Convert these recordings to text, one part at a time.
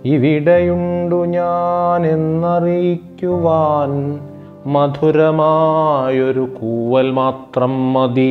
ഇവിടെയുണ്ടു ഞാൻ എന്നറിയിക്കുവാൻ മധുരമായൊരു കൂവൽ മാത്രം മതി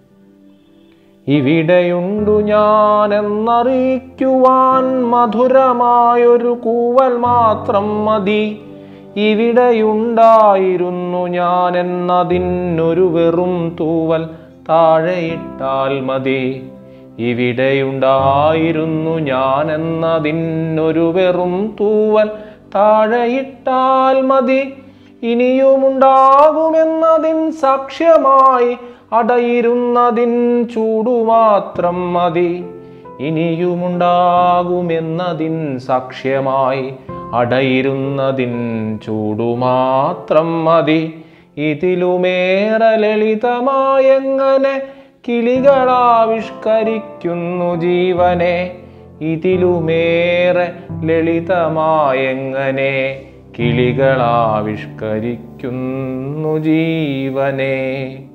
ഇവിടെയുണ്ടു ഞാൻ എന്നറിയിക്കുവാൻ മധുരമായൊരു കൂവൽ മാത്രം മതി ഇവിടെയുണ്ടായിരുന്നു ഞാൻ എന്നതിനൊരു വെറും തൂവൽ താഴെയിട്ടാൽ മതി ഇവിടെയുണ്ടായിരുന്നു ഞാൻ എന്നതിനൊരു വെറും തൂവൽ താഴെയിട്ടാൽ മതി ഇനിയുമുണ്ടാകുമെന്നതിൻ സാക്ഷ്യമായി അടയിരുന്നതിൻ ചൂടുമാത്രം മതി ഇനിയുമുണ്ടാകുമെന്നതിൻ സാക്ഷ്യമായി അടയിരുന്നതിൻ ചൂടുമാത്രം മതി ഇതിലുമേറെ ലളിതമായെങ്ങനെ കിളികളാവിഷ്കരിക്കുന്നു ജീവനെ ഇതിലുമേറെ ലളിതമായെങ്ങനെ കിളികളാവിഷ്കരിക്കുന്നു ജീവനെ